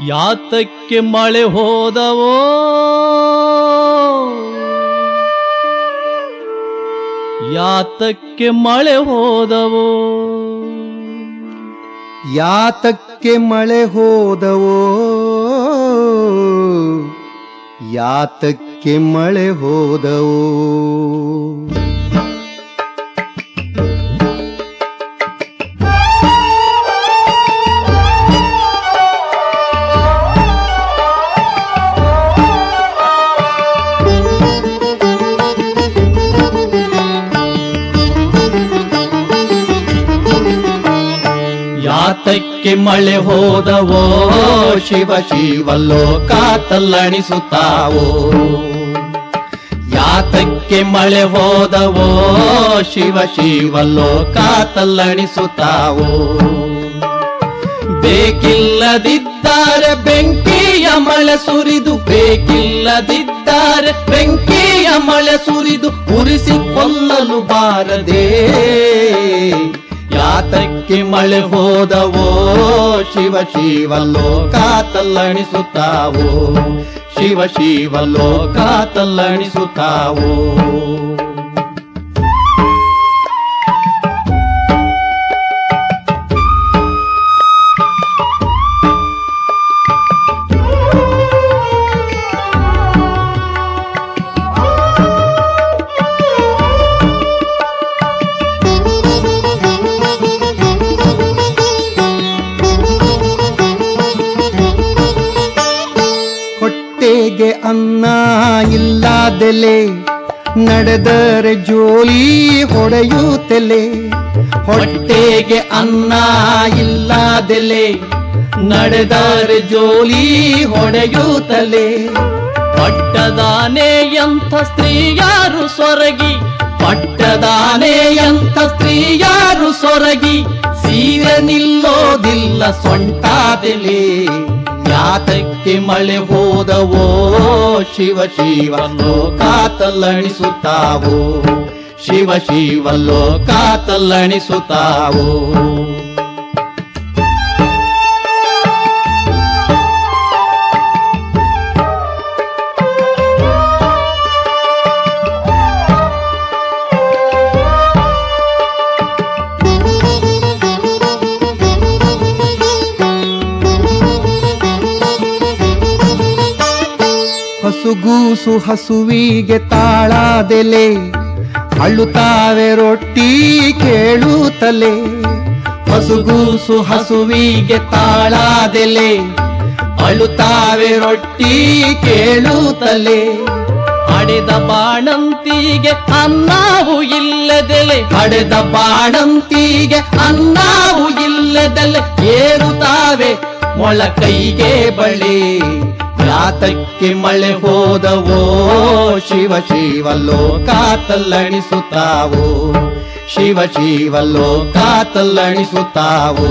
ಯಾತಕ್ಕೆ ಮಳೆ ಹೋದವೋ ಯಾತಕ್ಕೆ ಮಳೆ ಹೋದವೋ ಯಾತಕ್ಕೆ ಮಳೆ ಹೋದವೋ ಯಾತಕ್ಕೆ ಮಳೆ ಹೋದವೋ ಯಾತಕ್ಕೆ ಮಳೆ ಹೋದವೋ ಶಿವ ಶಿವ ಲೋಕ ತಲ್ಲಣಿಸುತ್ತಾವೋ ಯಾತಕ್ಕೆ ಮಳೆ ಹೋದವೋ ಶಿವ ಶಿವ ಲೋಕ ತಲ್ಲಣಿಸುತ್ತಾವೋ ಬೇಕಿಲ್ಲದಿದ್ದಾರೆ ಬೆಂಕಿಯ ಮಳೆ ಸುರಿದು ಬೇಕಿಲ್ಲದಿದ್ದಾರೆ ಬೆಂಕಿಯ ಮಳೆ ಸುರಿದು ಉರಿಸಿ ಕೊಲ್ಲಲು ಬಾರದೆ ಯಾತಕ್ಕೆ ಮಳೆ ಹೋದವೋ ಶಿವ ಶಿವ ಲೋಕ ತಲ್ಲಣಿಸುತ್ತಾವೋ ಶಿವ ಶಿವ ಲೋಕ ತಲ್ಲಣಿಸುತ್ತಾವೋ ಹೊಟ್ಟೆಗೆ ಅನ್ನ ಇಲ್ಲದೆಲೆ ನಡೆದರೆ ಜೋಲಿ ಹೊಡೆಯುತ್ತಲೆ ಹೊಟ್ಟೆಗೆ ಅನ್ನ ಇಲ್ಲದೆಲೆ ನಡೆದರೆ ಜೋಲಿ ಹೊಡೆಯುತ್ತಲೇ ಪಟ್ಟದಾನೆಯಂಥ ಸ್ತ್ರೀಯಾರು ಸೊರಗಿ ಪಟ್ಟದಾನೆಯಂಥ ಸ್ತ್ರೀಯಾರು ಸೊರಗಿ ಸೀರೆ ನಿಲ್ಲೋದಿಲ್ಲ ಸೊಂಟಾದೆಲೆ ಯಾತಕ್ಕೆ ಮಳೆ ಹೋದವೋ ಶಿವ ಶಿವ ಲೋಕ ತಲ್ಲಣಿಸುತ್ತಾವೋ ಶಿವ ಶಿವ ಲೋಕ ತಲ್ಲಣಿಸುತ್ತಾವೋ ಹಸುಗೂಸು ಹಸುವಿಗೆ ತಾಳಾದೆಲೆ ಅಳುತ್ತಾವೆ ರೊಟ್ಟಿ ಕೇಳುತ್ತಲೆ ಹಸುಗೂಸು ಹಸುವಿಗೆ ತಾಳಾದೆಲೆ ಅಳುತ್ತಾವೆ ರೊಟ್ಟಿ ಕೇಳುತ್ತಲೆ ಹಡೆದ ಬಾಣಂತಿಗೆ ಅನ್ನಾವು ಇಲ್ಲದೆಲೆ ಹಡೆದ ಬಾಣಂತಿಗೆ ಅನ್ನಾವು ಇಲ್ಲದೆಲೆ ಏರುತ್ತಾವೆ ಮೊಳಕೈಗೆ ಬಳೆ ಯಾತಕ್ಕೆ ಮಳೆ ಹೋದವೋ ಶಿವ ಶಿವ ಲೋಕ ತಲ್ಲಣಿಸುತ್ತಾವೋ ಶಿವ ಶಿವ ಲೋಕ ತಲ್ಲಣಿಸುತ್ತಾವೋ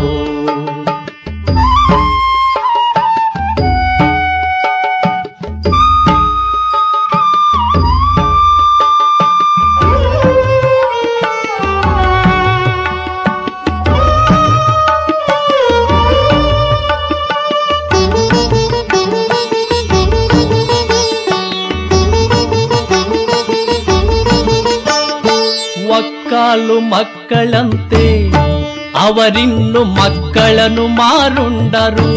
ಒಕ್ಕಾಲು ಮಕ್ಕಳಂತೆ ಅವರಿನ್ನು ಮಕ್ಕಳನ್ನು ಮಾರುಂಡರು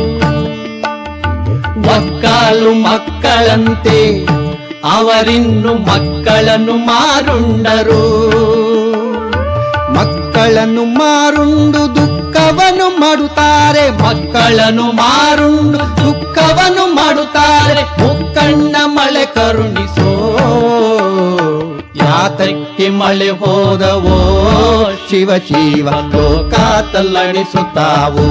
ಒಕ್ಕಾಲು ಮಕ್ಕಳಂತೆ ಅವರಿನ್ನು ಮಕ್ಕಳನ್ನು ಮಾರುಂಡರು ಮಕ್ಕಳನ್ನು ಮಾರುಂಡು ದುಃಖವನ್ನು ಮಾಡುತ್ತಾರೆ ಮಕ್ಕಳನ್ನು ಮಾರುಂಡು ದುಃಖವನ್ನು ಮಾಡುತ್ತಾರೆ ಮುಕ್ಕಣ್ಣ ಮಳೆ ಕರುಣಿಸೋ ಯಾತಕ್ಕೆ ಮಳೆ ಹೋದವೋ ಶಿವ ಶಿವ ಲೋಕ ತಲ್ಲಣಿಸುತ್ತಾವೋ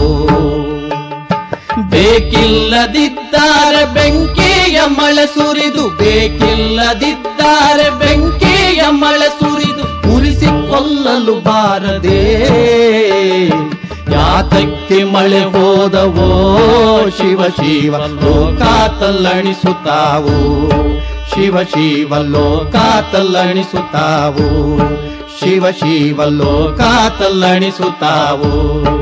ಬೇಕಿಲ್ಲದಿದ್ದಾರೆ ಬೆಂಕಿಯ ಮಳೆ ಸುರಿದು ಬೇಕಿಲ್ಲದಿದ್ದಾರೆ ಬೆಂಕಿಯ ಮಳೆ ಸುರಿದು ಉರಿಸಿ ಕೊಲ್ಲಲು ಬಾರದೆ ಯಾತಕ್ಕೆ ಮಳೆ ಹೋದವೋ ಶಿವ ಶಿವ ಲೋಕ ತಲ್ಲಣಿಸುತ್ತಾವೋ ಶಿವ ಶಿವ ಲೋಕ ತಲ್ಲಣಿಸುತ್ತಾವೋ ಶಿವ ಶಿವ ಲೋಕ ತಲ್ಲಣಿಸುತ್ತಾವೋ